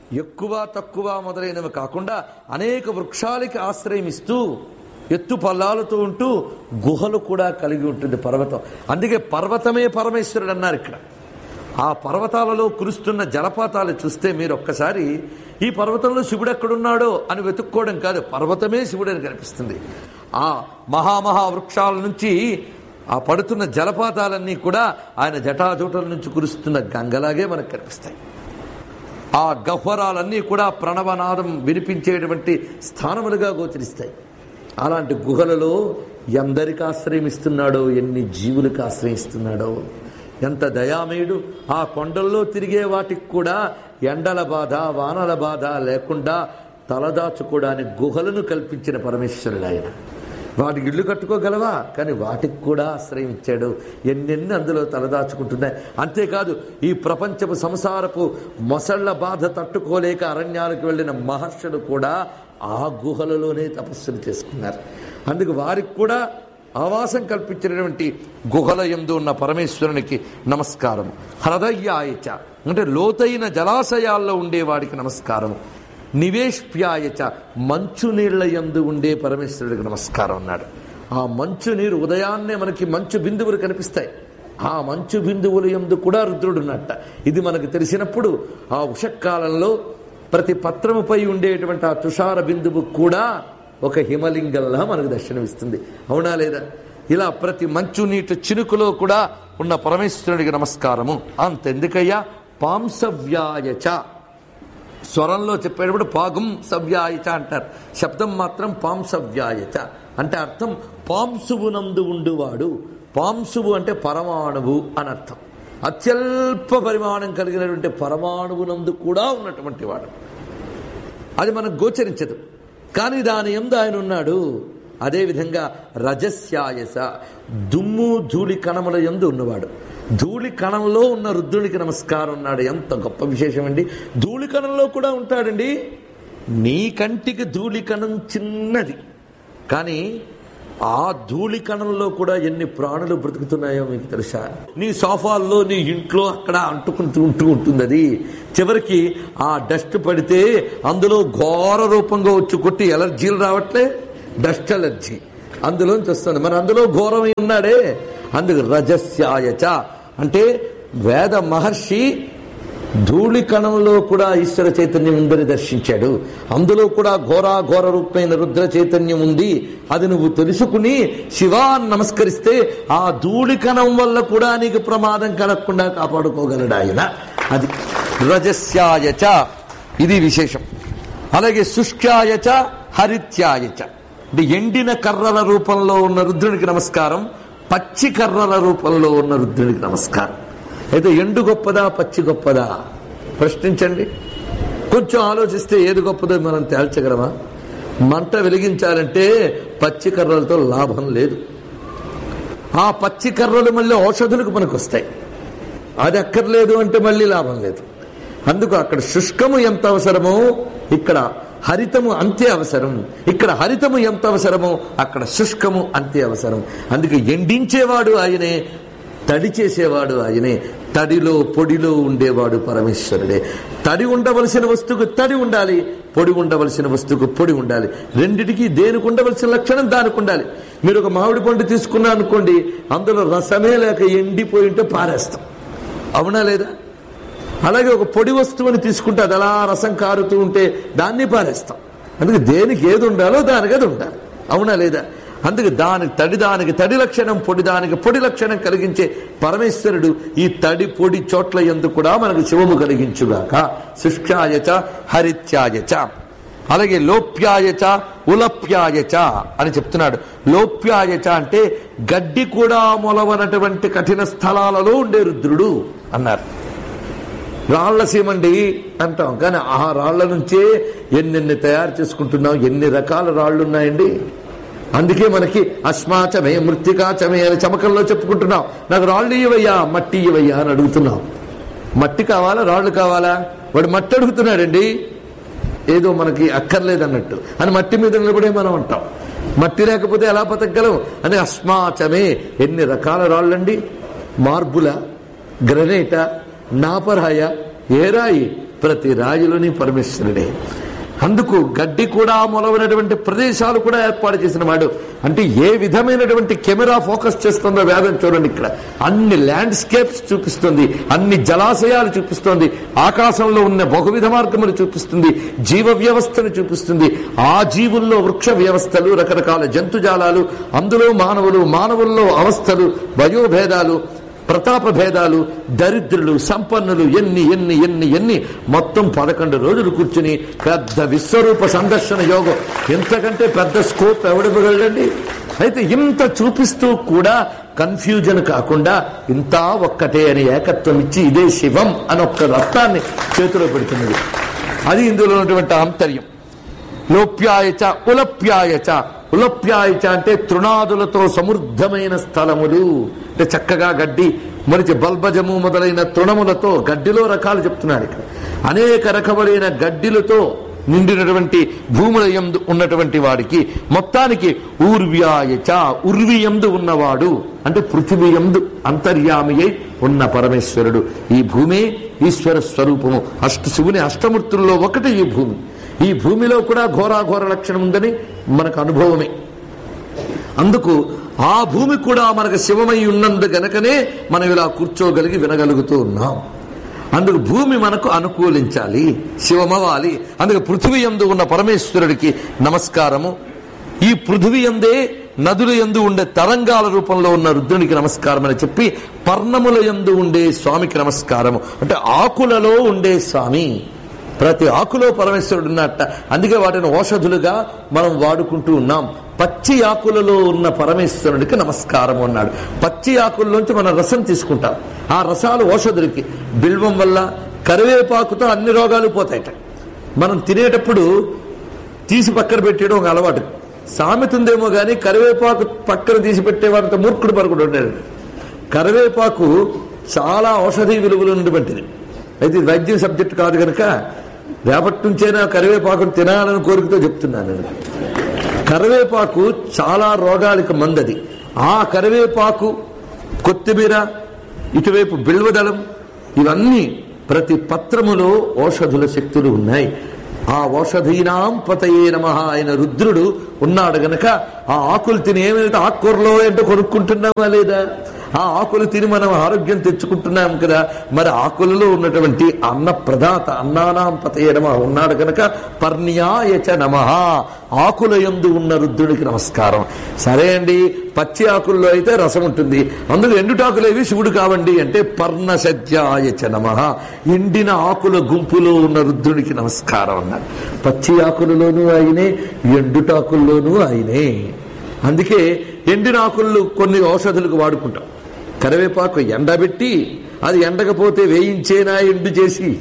ఎక్కువ తక్కువ మొదలైనవి కాకుండా అనేక వృక్షాలకి ఆశ్రయం ఇస్తూ ఎత్తు పల్లాలతో ఉంటూ గుహలు కూడా కలిగి ఉంటుంది పర్వతం అందుకే పర్వతమే పరమేశ్వరుడు అన్నారు ఇక్కడ ఆ పర్వతాలలో కురుస్తున్న జలపాతాలు చూస్తే మీరు ఒక్కసారి ఈ పర్వతంలో శివుడు ఎక్కడున్నాడో అని వెతుక్కోవడం కాదు పర్వతమే శివుడు అని కనిపిస్తుంది ఆ మహామహా వృక్షాల నుంచి ఆ పడుతున్న జలపాతాలన్నీ కూడా ఆయన జటాజూటల నుంచి కురుస్తున్న గంగలాగే మనకు కనిపిస్తాయి ఆ గహ్వరాలన్నీ కూడా ప్రణవనాదం వినిపించేటువంటి స్థానములుగా గోచరిస్తాయి అలాంటి గుహలలో ఎందరికి ఆశ్రయమిస్తున్నాడో ఎన్ని జీవులకు ఆశ్రయిస్తున్నాడో ఎంత దయామయుడు ఆ కొండల్లో తిరిగే వాటికి కూడా ఎండల బాధ వానల బాధ లేకుండా తలదాచుకోవడానికి గుహలను కల్పించిన పరమేశ్వరుడు ఆయన వాటికి ఇల్లు కట్టుకోగలవా కానీ వాటికి కూడా ఆశ్రయం ఇచ్చాడు ఎన్నెన్ని అందులో తలదాచుకుంటున్నాయి అంతేకాదు ఈ ప్రపంచపు సంసారపు మొసళ్ల బాధ తట్టుకోలేక అరణ్యాలకు వెళ్ళిన మహర్షులు కూడా ఆ గుహలలోనే తపస్సులు చేసుకున్నారు అందుకు వారికి కూడా ఆవాసం కల్పించినటువంటి గుహల ఎందు ఉన్న పరమేశ్వరునికి నమస్కారం హృదయాయచ అంటే లోతైన జలాశయాల్లో ఉండేవాడికి నమస్కారం నివేష్ప్యాయచ మంచు నీళ్ల యందు ఉండే పరమేశ్వరుడికి నమస్కారం అన్నాడు ఆ మంచు నీరు ఉదయాన్నే మనకి మంచు బిందువులు కనిపిస్తాయి ఆ మంచు బిందువుల యందు కూడా రుద్రుడు ఉన్నట్ట ఇది మనకు తెలిసినప్పుడు ఆ ఉషక్కాలంలో ప్రతి పత్రముపై ఉండేటువంటి ఆ తుషార బిందువు కూడా ఒక హిమలింగంలా మనకు దర్శనమిస్తుంది అవునా లేదా ఇలా ప్రతి మంచు నీటి చినుకులో కూడా ఉన్న పరమేశ్వరుడికి నమస్కారము అంతెందుకయ్యా పాంసవ్యాయచ స్వరంలో చెప్పేటప్పుడు పాగం సవ్యాయచ అంటారు శబ్దం మాత్రం పాంసవ్యాయచ అంటే అర్థం పాంసువునందు ఉండువాడు పాంసువు అంటే పరమాణువు అని అర్థం అత్యల్ప పరిమాణం కలిగినటువంటి పరమాణువునందు కూడా ఉన్నటువంటి వాడు అది మనకు గోచరించదు కానీ దాని ఎందు ఆయన ఉన్నాడు అదేవిధంగా రజస్యాయస దుమ్ము ధూళి కణముల ఎందు ఉన్నవాడు ధూళి కణంలో ఉన్న రుద్రునికి నమస్కారం ఉన్నాడు ఎంత గొప్ప విశేషం అండి ధూళి కణంలో కూడా ఉంటాడండి నీ కంటికి ధూళి కణం చిన్నది కానీ ఆ ధూళి కణంలో కూడా ఎన్ని ప్రాణులు బ్రతుకుతున్నాయో మీకు తెలుసా నీ సోఫాల్లో నీ ఇంట్లో అక్కడ అంటుకుంటూ ఉంటూ ఉంటుంది అది చివరికి ఆ డస్ట్ పడితే అందులో ఘోర రూపంగా వచ్చి కొట్టి ఎలర్జీలు రావట్లే డస్ట్ ఎలర్జీ అందులోంచి వస్తుంది మరి అందులో ఘోరమై ఉన్నాడే అందుకు రజస్యాయచ అంటే వేద మహర్షి ధూళి కణంలో కూడా ఈశ్వర చైతన్యం ఉందని దర్శించాడు అందులో కూడా ఘోరా ఘోర రూపమైన రుద్ర చైతన్యం ఉంది అది నువ్వు తెలుసుకుని శివాన్ని నమస్కరిస్తే ఆ ధూళి కణం వల్ల కూడా నీకు ప్రమాదం కలగకుండా కాపాడుకోగలడు ఆయన అది రజస్యాయచ ఇది విశేషం అలాగే శుష్కాయచ హరిత్యాయచ అంటే ఎండిన కర్రల రూపంలో ఉన్న రుద్రునికి నమస్కారం పచ్చి కర్రల రూపంలో ఉన్న రుద్రునికి నమస్కారం అయితే ఎండు గొప్పదా పచ్చి గొప్పదా ప్రశ్నించండి కొంచెం ఆలోచిస్తే ఏది గొప్పదో మనం తేల్చగలమా మంట వెలిగించాలంటే పచ్చి కర్రలతో లాభం లేదు ఆ పచ్చి కర్రలు మళ్ళీ ఔషధులకు మనకు వస్తాయి అది అక్కర్లేదు అంటే మళ్ళీ లాభం లేదు అందుకు అక్కడ శుష్కము ఎంత అవసరమో ఇక్కడ హరితము అంతే అవసరం ఇక్కడ హరితము ఎంత అవసరమో అక్కడ శుష్కము అంతే అవసరం అందుకే ఎండించేవాడు ఆయనే తడి చేసేవాడు ఆయనే తడిలో పొడిలో ఉండేవాడు పరమేశ్వరుడే తడి ఉండవలసిన వస్తువుకు తడి ఉండాలి పొడి ఉండవలసిన వస్తువుకు పొడి ఉండాలి రెండిటికి దేనికి ఉండవలసిన లక్షణం దానికి ఉండాలి మీరు ఒక మామిడి పండు తీసుకున్నా అనుకోండి అందులో రసమే లేక ఎండిపోయి ఉంటే పారేస్తాం అవునా లేదా అలాగే ఒక పొడి వస్తువుని తీసుకుంటే అది అలా రసం కారుతూ ఉంటే దాన్ని పారేస్తాం అందుకే దేనికి ఏది ఉండాలో దానికి అది ఉండాలి అవునా లేదా అందుకే దానికి తడి దానికి తడి లక్షణం పొడి దానికి పొడి లక్షణం కలిగించే పరమేశ్వరుడు ఈ తడి పొడి చోట్ల ఎందు కూడా మనకు శివము కలిగించుగాక శుష్కాయచ హరిత్యాయచ అలాగే లోప్యాయచ ఉలప్యాయచ అని చెప్తున్నాడు లోప్యాయచ అంటే గడ్డి కూడా మొలవనటువంటి కఠిన స్థలాలలో ఉండే రుద్రుడు అన్నారు రాళ్ల సీమండి అంటాం కానీ ఆ రాళ్ల నుంచే ఎన్నెన్ని తయారు చేసుకుంటున్నాం ఎన్ని రకాల రాళ్ళు ఉన్నాయండి అందుకే మనకి అశ్మాచమే మృతికాచమే అని చమకంలో చెప్పుకుంటున్నాం నాకు రాళ్ళు ఇవ్వయ్యా మట్టి ఇవ్వయ్యా అని అడుగుతున్నాం మట్టి కావాలా రాళ్ళు కావాలా వాడు మట్టి అడుగుతున్నాడండి ఏదో మనకి అక్కర్లేదన్నట్టు అని మట్టి మీద నిలబడే మనం అంటాం మట్టి లేకపోతే ఎలా బతకగలం అని అస్మాచమే ఎన్ని రకాల రాళ్ళండి మార్బుల గ్రనేట నాపరాయ ఏ రాయి ప్రతి రాయిలోని పరమేశ్వరుడే అందుకు గడ్డి కూడా మొలవనటువంటి ప్రదేశాలు కూడా ఏర్పాటు చేసిన వాడు అంటే ఏ విధమైనటువంటి కెమెరా ఫోకస్ చేస్తుందో వేదం చూడండి ఇక్కడ అన్ని ల్యాండ్స్కేప్స్ చూపిస్తుంది అన్ని జలాశయాలు చూపిస్తుంది ఆకాశంలో ఉన్న బహువిధ మార్గములు చూపిస్తుంది జీవ వ్యవస్థను చూపిస్తుంది ఆ జీవుల్లో వృక్ష వ్యవస్థలు రకరకాల జంతుజాలాలు అందులో మానవులు మానవుల్లో అవస్థలు వయోభేదాలు ప్రతాప భేదాలు దరిద్రులు సంపన్నులు ఎన్ని ఎన్ని ఎన్ని ఎన్ని మొత్తం పదకొండు రోజులు కూర్చుని పెద్ద విశ్వరూప సందర్శన యోగం ఎంతకంటే పెద్ద స్కోప్ ఎవడివ్వగలండి అయితే ఇంత చూపిస్తూ కూడా కన్ఫ్యూజన్ కాకుండా ఇంత ఒక్కటే అని ఏకత్వం ఇచ్చి ఇదే శివం అని ఒక్క రక్తాన్ని చేతిలో పెడుతున్నది అది ఇందులో ఉన్నటువంటి ఆంతర్యం లోప్యాయచ ఉలప్యాయచ ఉలప్యాయచ అంటే తృణాదులతో సమృద్ధమైన స్థలములు అంటే చక్కగా గడ్డి మరిచి బల్బజము మొదలైన తృణములతో గడ్డిలో రకాలు చెప్తున్నాడు ఇక్కడ అనేక రకములైన గడ్డిలతో నిండినటువంటి భూముల యందు ఉన్నటువంటి వాడికి మొత్తానికి ఊర్వ్యాయచ ఉర్వి యందు ఉన్నవాడు అంటే పృథివీ యందు అంతర్యామి అయి ఉన్న పరమేశ్వరుడు ఈ భూమే ఈశ్వర స్వరూపము అష్ట శివుని అష్టమూర్తుల్లో ఒకటి ఈ భూమి ఈ భూమిలో కూడా ఘోరాఘోర లక్షణం ఉందని మనకు అనుభవమే అందుకు ఆ భూమి కూడా మనకు శివమై ఉన్నందు గనకనే మనం ఇలా కూర్చోగలిగి వినగలుగుతూ ఉన్నాం అందుకు భూమి మనకు అనుకూలించాలి శివమవ్వాలి అందుకు పృథివీ యందు ఉన్న పరమేశ్వరుడికి నమస్కారము ఈ పృథివీ యందే నదుల యందు ఉండే తరంగాల రూపంలో ఉన్న రుద్రునికి నమస్కారం అని చెప్పి పర్ణముల యందు ఉండే స్వామికి నమస్కారము అంటే ఆకులలో ఉండే స్వామి ప్రతి ఆకులో పరమేశ్వరుడు ఉన్నట్ట అందుకే వాటిని ఔషధులుగా మనం వాడుకుంటూ ఉన్నాం పచ్చి ఆకులలో ఉన్న పరమేశ్వరుడికి నమస్కారం అన్నాడు పచ్చి ఆకుల్లోంచి మనం రసం తీసుకుంటాం ఆ రసాలు ఔషధులకి బిల్వం వల్ల కరివేపాకుతో అన్ని రోగాలు పోతాయట మనం తినేటప్పుడు తీసి పక్కన పెట్టేయడం ఒక అలవాటు సామెత ఉందేమో కానీ కరివేపాకు పక్కన తీసి పెట్టేవారంత మూర్ఖుడు పరకుడు ఉండేది కరివేపాకు చాలా ఔషధీ విలువలు ఉన్నటువంటిది అయితే ఇది వైద్యం సబ్జెక్ట్ కాదు కనుక రేపటి నుంచైనా కరివేపాకును తినాలని కోరికతో చెప్తున్నాను నేను కరివేపాకు చాలా రోగాలకు మందది ఆ కరివేపాకు కొత్తిమీర ఇటువైపు బిల్వదళం ఇవన్నీ ప్రతి పత్రములో ఔషధుల శక్తులు ఉన్నాయి ఆ ఔషధీనాం పతయే నమ ఆయన రుద్రుడు ఉన్నాడు గనక ఆ ఆకులు తిని ఏమైతే ఆకుకూరలో ఏంటో కొనుక్కుంటున్నామా లేదా ఆ ఆకులు తిని మనం ఆరోగ్యం తెచ్చుకుంటున్నాం కదా మరి ఆకులలో ఉన్నటువంటి అన్న ప్రదాత అన్నానాం పతయే నమ ఉన్నాడు గనక పర్ణ్యాయచ నమ ఆకుల యందు ఉన్న రుద్రుడికి నమస్కారం సరే అండి పచ్చి ఆకుల్లో అయితే రసం ఉంటుంది అందులో ఎండుటాకులేవి శివుడు కావండి అంటే పర్ణసజ్జాయచ నమ ఎండిన ఆకుల గుంపులో ఉన్న రుద్రుడికి నమస్కారం అన్నారు పచ్చి ఆకులలోనూ ఆయనే ఎండుటాకుల్లోనూ ఆయనే అందుకే ఎండిన ఆకులు కొన్ని ఔషధులకు వాడుకుంటాం కరివేపాకు ఎండబెట్టి అది ఎండకపోతే వేయించేనా ఎండు చేసి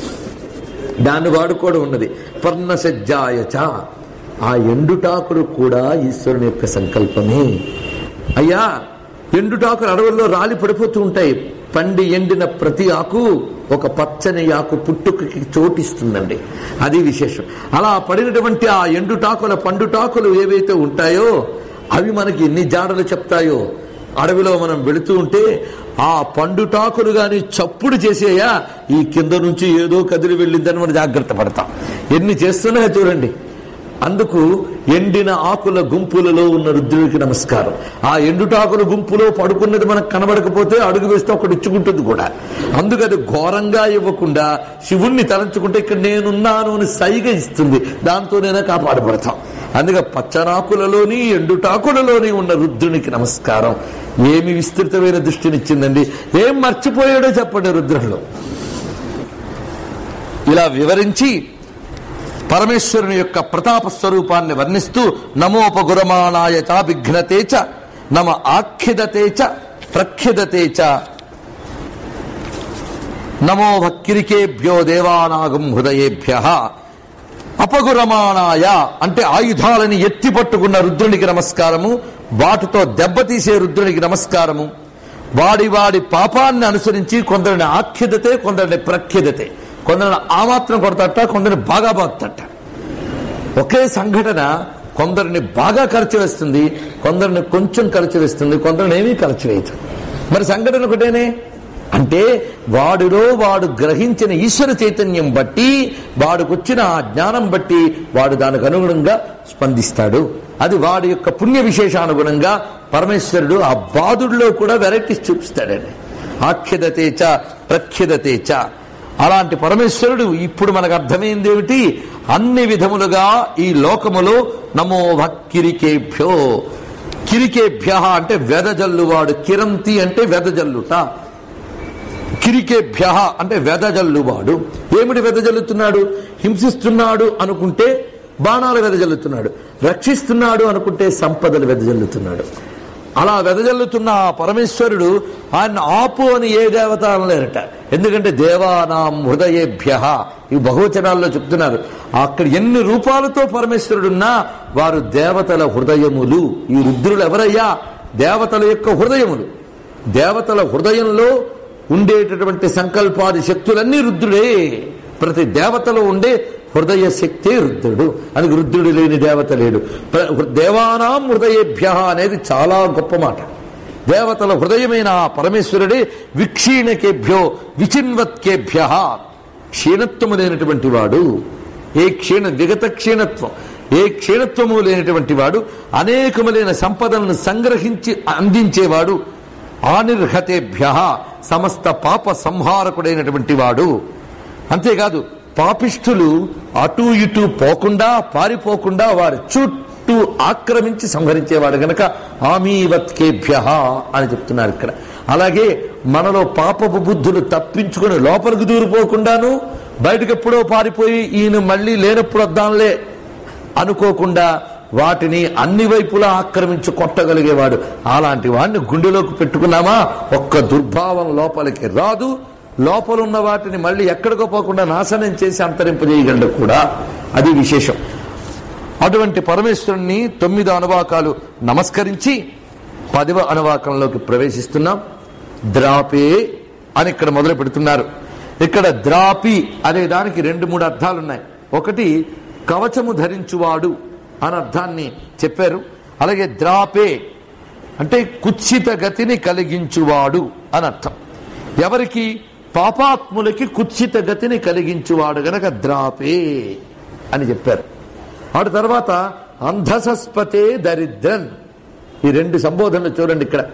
దాన్ని వాడుకోవడం ఉన్నది పర్ణసజ్జాయచ ఆ ఎండుటాకులు కూడా ఈశ్వరుని యొక్క సంకల్పమే అయ్యా ఎండుటాకులు అడవుల్లో రాలి పడిపోతూ ఉంటాయి పండి ఎండిన ప్రతి ఆకు ఒక పచ్చని ఆకు పుట్టుకకి చోటిస్తుందండి అది విశేషం అలా పడినటువంటి ఆ ఎండుటాకుల పండుటాకులు ఏవైతే ఉంటాయో అవి మనకి ఎన్ని జాడలు చెప్తాయో అడవిలో మనం వెళుతూ ఉంటే ఆ పండుటాకులు గాని చప్పుడు చేసేయా ఈ కింద నుంచి ఏదో కదిలి వెళ్ళిందని మనం జాగ్రత్త పడతాం ఎన్ని చేస్తున్నాయో చూడండి అందుకు ఎండిన ఆకుల గుంపులలో ఉన్న రుద్రుడికి నమస్కారం ఆ ఎండుటాకుల గుంపులో పడుకున్నది మనకు కనబడకపోతే అడుగు వేస్తే ఒకటి ఇచ్చుకుంటుంది కూడా అందుకు అది ఘోరంగా ఇవ్వకుండా శివుణ్ణి తలంచుకుంటే ఇక్కడ నేనున్నాను అని సైగ ఇస్తుంది దాంతోనైనా కాపాడబడతాం అందుకే పచ్చనాకులలోని ఎండుటాకులలోని ఉన్న రుద్రునికి నమస్కారం ఏమి విస్తృతమైన దృష్టినిచ్చిందండి ఏం మర్చిపోయాడో చెప్పండి రుద్రుడు ఇలా వివరించి పరమేశ్వరుని యొక్క ప్రతాప స్వరూపాన్ని వర్ణిస్తూ నమోపగురమాణాయ చాభిఘ్నతే చ నమ ఆఖ్యదతే చ ప్రఖ్యదతే చ నమో భక్కిరికేభ్యో దేవానాగం హృదయేభ్య అపగురమాణాయ అంటే ఆయుధాలని ఎత్తి పట్టుకున్న రుద్రునికి నమస్కారము వాటితో దెబ్బతీసే రుద్రునికి నమస్కారము వాడి వాడి పాపాన్ని అనుసరించి కొందరిని ఆఖ్యదతే కొందరిని ప్రఖ్యదతే కొందరిని ఆ మాత్రం కొడతట కొందరిని బాగా బాగుతట ఒకే సంఘటన కొందరిని బాగా ఖర్చు వేస్తుంది కొందరిని కొంచెం ఖర్చు వేస్తుంది కొందరిని ఏమీ ఖర్చు వేయదు మరి సంఘటన ఒకటేనే అంటే వాడిలో వాడు గ్రహించిన ఈశ్వర చైతన్యం బట్టి వాడికొచ్చిన ఆ జ్ఞానం బట్టి వాడు దానికి అనుగుణంగా స్పందిస్తాడు అది వాడి యొక్క పుణ్య విశేషానుగుణంగా పరమేశ్వరుడు ఆ బాధుడిలో కూడా వెరైటీస్ చూపిస్తాడండి ఆఖ్యదతేచ ప్రఖ్యదతేచ అలాంటి పరమేశ్వరుడు ఇప్పుడు మనకు అర్థమైంది ఏమిటి అన్ని విధములుగా ఈ లోకములో నమో భక్కిరికేభ్యో కిరికేభ్య అంటే వెదజల్లువాడు కిరంతి అంటే వెదజల్లుట కిరికేభ్య అంటే వెదజల్లువాడు ఏమిటి వెదజల్లుతున్నాడు హింసిస్తున్నాడు అనుకుంటే బాణాలు వెదజల్లుతున్నాడు రక్షిస్తున్నాడు అనుకుంటే సంపదలు వెదజల్లుతున్నాడు అలా వెదజల్లుతున్న ఆ పరమేశ్వరుడు ఆయన ఆపు అని ఏ దేవత అనలేరట ఎందుకంటే దేవానాం హృదయేభ్య ఈ బహువచనాల్లో చెప్తున్నారు అక్కడ ఎన్ని రూపాలతో పరమేశ్వరుడున్నా వారు దేవతల హృదయములు ఈ రుద్రులు ఎవరయ్యా దేవతల యొక్క హృదయములు దేవతల హృదయంలో ఉండేటటువంటి సంకల్పాది శక్తులన్నీ రుద్రుడే ప్రతి దేవతలో ఉండే హృదయ శక్తే రుద్రుడు అది రుద్రుడు లేని దేవత లేడు ప్ర- దేవానాం హృదయేభ్య అనేది చాలా గొప్ప మాట దేవతల హృదయమైన ఆ పరమేశ్వరుడే విక్షీణకేభ్యో విచిన్వత్కేభ్య క్షీణత్వము లేనటువంటి వాడు ఏ క్షీణ విగత క్షీణత్వం ఏ క్షీణత్వము లేనటువంటి వాడు అనేకములైన సంపదలను సంగ్రహించి అందించేవాడు ఆనిర్హతేభ్య సమస్త పాప సంహారకుడైనటువంటి వాడు అంతేకాదు పాపిష్ఠులు అటు ఇటు పోకుండా పారిపోకుండా వారి చుట్టూ ఆక్రమించి సంహరించేవాడు గనక ఆమీవత్కేభ్య అని చెప్తున్నారు ఇక్కడ అలాగే మనలో పాపపు బుద్ధులు తప్పించుకొని లోపలికి దూరిపోకుండాను బయటకు ఎప్పుడో పారిపోయి ఈయన మళ్ళీ లేనప్పుడు వద్దాంలే అనుకోకుండా వాటిని అన్ని వైపులా ఆక్రమించి కొట్టగలిగేవాడు అలాంటి వాడిని గుండెలోకి పెట్టుకున్నామా ఒక్క దుర్భావం లోపలికి రాదు లోపలున్న వాటిని మళ్ళీ ఎక్కడికో పోకుండా నాశనం చేసి అంతరింపజేయగలడు కూడా అది విశేషం అటువంటి పరమేశ్వరుణ్ణి తొమ్మిది అనువాకాలు నమస్కరించి పదవ అనువాకంలోకి ప్రవేశిస్తున్నాం ద్రాపే అని ఇక్కడ మొదలు పెడుతున్నారు ఇక్కడ ద్రాపి అనే దానికి రెండు మూడు అర్థాలు ఉన్నాయి ఒకటి కవచము ధరించువాడు అని అర్థాన్ని చెప్పారు అలాగే ద్రాపే అంటే కుత్సిత గతిని కలిగించువాడు అని అర్థం ఎవరికి పాపాత్ములకి కుత్సిత గతిని కలిగించువాడు గనక ద్రాపే అని చెప్పారు ఆడు తర్వాత అంధసస్పతే దరిద్రన్ ఈ రెండు సంబోధనలు చూడండి ఇక్కడ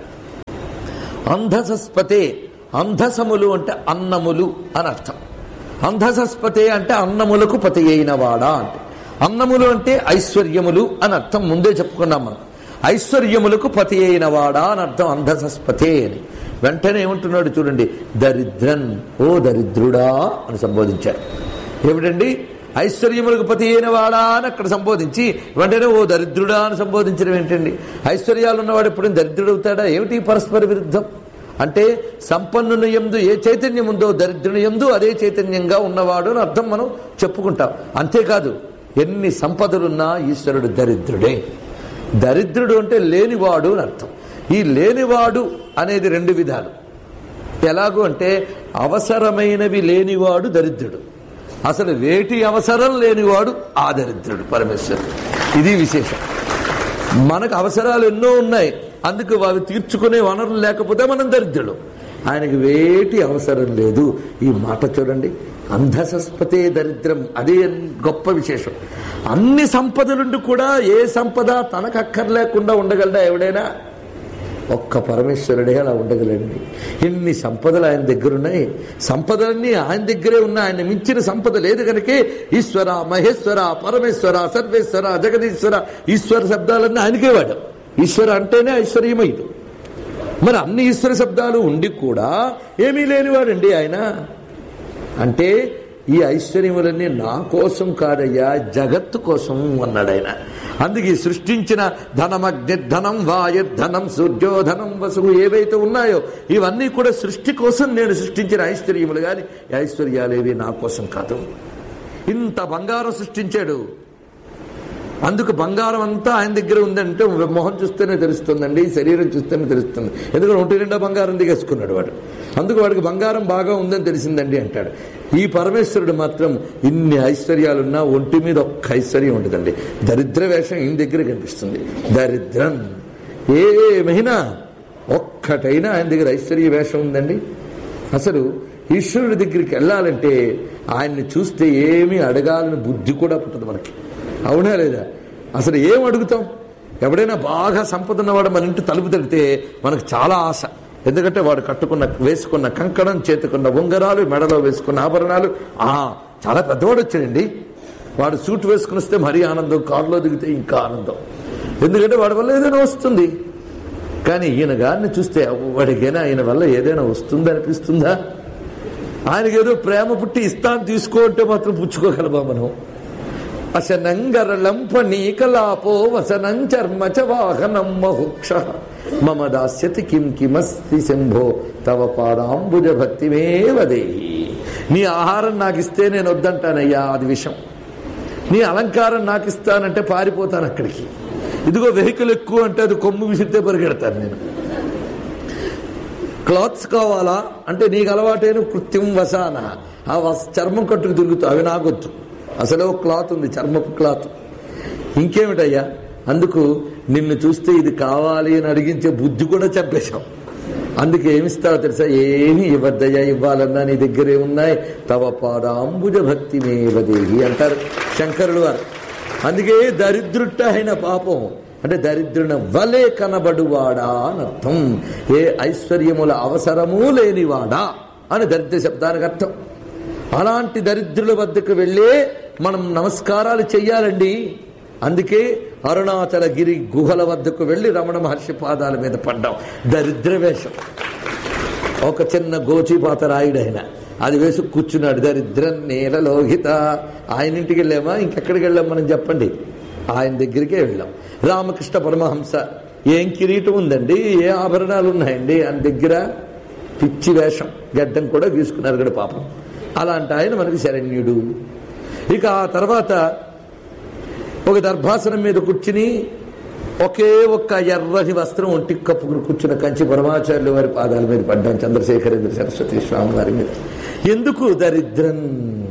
అంధసస్పతే అంధసములు అంటే అన్నములు అని అర్థం అంధసస్పతే అంటే అన్నములకు పతి అయిన వాడా అంటే అన్నములు అంటే ఐశ్వర్యములు అని అర్థం ముందే చెప్పుకున్నాం మనం ఐశ్వర్యములకు పతి అయిన వాడా అని అర్థం అంధసస్పతే అని వెంటనే ఏమంటున్నాడు చూడండి దరిద్రన్ ఓ దరిద్రుడా అని సంబోధించారు ఏమిటండి ఐశ్వర్యములకు పతి అయిన వాడా అని అక్కడ సంబోధించి వెంటనే ఓ దరిద్రుడా అని సంబోధించడం ఏంటండి ఐశ్వర్యాలు ఉన్నవాడు ఎప్పుడు దరిద్రుడు అవుతాడా ఏమిటి ఈ పరస్పర విరుద్ధం అంటే సంపన్నుని ఎందు ఏ చైతన్యం ఉందో దరిద్రుని ఎందు అదే చైతన్యంగా ఉన్నవాడు అని అర్థం మనం చెప్పుకుంటాం అంతేకాదు ఎన్ని సంపదలున్నా ఈశ్వరుడు దరిద్రుడే దరిద్రుడు అంటే లేనివాడు అని అర్థం ఈ లేనివాడు అనేది రెండు విధాలు ఎలాగూ అంటే అవసరమైనవి లేనివాడు దరిద్రుడు అసలు వేటి అవసరం లేనివాడు ఆ దరిద్రుడు పరమేశ్వరుడు ఇది విశేషం మనకు అవసరాలు ఎన్నో ఉన్నాయి అందుకు అవి తీర్చుకునే వనరులు లేకపోతే మనం దరిద్రుడు ఆయనకి వేటి అవసరం లేదు ఈ మాట చూడండి అంధసస్పతే దరిద్రం అదే గొప్ప విశేషం అన్ని సంపదలుండి కూడా ఏ సంపద తనకు అక్కర్లేకుండా ఉండగలడా ఎవడైనా ఒక్క పరమేశ్వరుడే అలా ఉండగలండి ఎన్ని సంపదలు ఆయన దగ్గర ఉన్నాయి సంపదలన్నీ ఆయన దగ్గరే ఉన్నాయి ఆయన మించిన సంపద లేదు కనుకే ఈశ్వర మహేశ్వర పరమేశ్వర సర్వేశ్వర జగదీశ్వర ఈశ్వర శబ్దాలన్నీ ఆయనకే వాడు ఈశ్వర అంటేనే ఐశ్వర్యమయుడు మరి అన్ని ఈశ్వర శబ్దాలు ఉండి కూడా ఏమీ లేనివాడండి ఆయన అంటే ఈ ఐశ్వర్యములన్నీ నా కోసం కాదయ్యా జగత్తు కోసం అన్నాడు ఆయన అందుకే సృష్టించిన ధనమగ్ని ధనం వాయుర్ధనం సూర్యోధనం వసువు ఏవైతే ఉన్నాయో ఇవన్నీ కూడా సృష్టి కోసం నేను సృష్టించిన ఐశ్వర్యములు కానీ ఈ ఐశ్వర్యాలేవి నా కోసం కాదు ఇంత బంగారం సృష్టించాడు అందుకు బంగారం అంతా ఆయన దగ్గర ఉందంటే మొహం చూస్తేనే తెలుస్తుందండి శరీరం చూస్తేనే తెలుస్తుంది ఎందుకంటే ఒంటి నిండా బంగారం దిగేసుకున్నాడు వాడు అందుకు వాడికి బంగారం బాగా ఉందని తెలిసిందండి అంటాడు ఈ పరమేశ్వరుడు మాత్రం ఇన్ని ఐశ్వర్యాలున్నా ఒంటి మీద ఒక్క ఐశ్వర్యం ఉంటుందండి దరిద్ర వేషం ఈయన దగ్గర కనిపిస్తుంది దరిద్రం ఏ మహినా ఒక్కటైనా ఆయన దగ్గర ఐశ్వర్య వేషం ఉందండి అసలు ఈశ్వరుడి దగ్గరికి వెళ్ళాలంటే ఆయన్ని చూస్తే ఏమీ అడగాలని బుద్ధి కూడా పుట్టదు మనకి అవునా లేదా అసలు ఏం అడుగుతాం ఎవడైనా బాగా సంపద ఉన్నవాడు మన ఇంటి తలుపు తడితే మనకు చాలా ఆశ ఎందుకంటే వాడు కట్టుకున్న వేసుకున్న కంకణం చేతుకున్న ఉంగరాలు మెడలో వేసుకున్న ఆభరణాలు ఆ చాలా పెద్దవాడు వచ్చాడండి వాడు సూట్ వేసుకుని వస్తే మరీ ఆనందం కారులో దిగితే ఇంకా ఆనందం ఎందుకంటే వాడి వల్ల ఏదైనా వస్తుంది కానీ ఈయన గారిని చూస్తే వాడికైనా ఆయన వల్ల ఏదైనా వస్తుంది అనిపిస్తుందా ఆయనకి ఏదో ప్రేమ పుట్టి ఇస్తాను తీసుకో అంటే మాత్రం పుచ్చుకోగలమా మనం అశనంగరళంప నీకలాపో వసనం చర్మ చ వాహనం మహుక్ష మమ దాస్యతి కిం కిమస్తి శంభో తవ పాదాంబుజ భక్తిమేవ దేహి నీ ఆహారం నాకు ఇస్తే నేను వద్దంటానయ్యా అది విషం నీ అలంకారం నాకు ఇస్తానంటే పారిపోతాను అక్కడికి ఇదిగో వెహికల్ ఎక్కువ అంటే అది కొమ్ము విసిరితే పరిగెడతాను నేను క్లాత్స్ కావాలా అంటే నీకు అలవాటైన కృత్యం వసాన ఆ వస్ చర్మం కట్టుకు తిరుగుతావు అవి నాకొద్దు అసలే ఒక క్లాత్ ఉంది చర్మపు క్లాత్ ఇంకేమిటయ్యా అందుకు నిన్ను చూస్తే ఇది కావాలి అని అడిగించే బుద్ధి కూడా చంపేశాం అందుకే ఏమిస్తావో తెలుసా ఏమి ఇవ్వద్దయ్యా ఇవ్వాలన్నా నీ దగ్గరే ఉన్నాయి తవ పాదాంబుజ భక్తి మేవదేహి అంటారు శంకరుడు వారు అందుకే దరిద్రుట్ట అయిన పాపం అంటే దరిద్రున వలే కనబడువాడా అని అర్థం ఏ ఐశ్వర్యముల అవసరమూ లేనివాడా అని దరిద్ర శబ్దానికి అర్థం అలాంటి దరిద్రుల వద్దకు వెళ్ళే మనం నమస్కారాలు చెయ్యాలండి అందుకే అరుణాచల గిరి గుహల వద్దకు వెళ్ళి రమణ మహర్షి పాదాల మీద పడ్డాం దరిద్ర వేషం ఒక చిన్న గోచిపాత రాయుడు ఆయన అది వేసి కూర్చున్నాడు దరిద్రం నేల లోహిత ఆయన ఇంటికి వెళ్ళామా ఇంకెక్కడికి వెళ్ళాం మనం చెప్పండి ఆయన దగ్గరికే వెళ్ళాం రామకృష్ణ పరమహంస ఏం కిరీటం ఉందండి ఏ ఆభరణాలు ఉన్నాయండి ఆయన దగ్గర పిచ్చి వేషం గడ్డం కూడా గీసుకున్నారు కూడా పాపం అలాంటి ఆయన మనకి శరణ్యుడు ఇక ఆ తర్వాత ఒక దర్భాసనం మీద కూర్చుని ఒకే ఒక్క ఎర్రని వస్త్రం ఒంటికి కప్పుకుని కూర్చున్న కంచి పరమాచార్యుల వారి పాదాల మీద పడ్డాం చంద్రశేఖరేంద్ర సరస్వతి స్వామి వారి మీద ఎందుకు దరిద్రం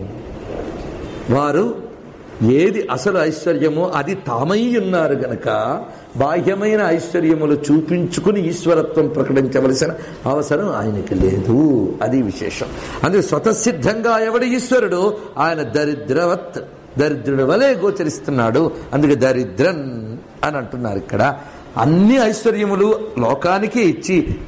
వారు ఏది అసలు ఐశ్వర్యమో అది తామై ఉన్నారు గనక బాహ్యమైన ఐశ్వర్యములు చూపించుకుని ఈశ్వరత్వం ప్రకటించవలసిన అవసరం ఆయనకి లేదు అది విశేషం అందుకే స్వతసిద్ధంగా ఎవడు ఈశ్వరుడు ఆయన దరిద్రవత్ దరిద్రుడి వలె గోచరిస్తున్నాడు అందుకే దరిద్రన్ అని అంటున్నారు ఇక్కడ అన్ని ఐశ్వర్యములు లోకానికి ఇచ్చి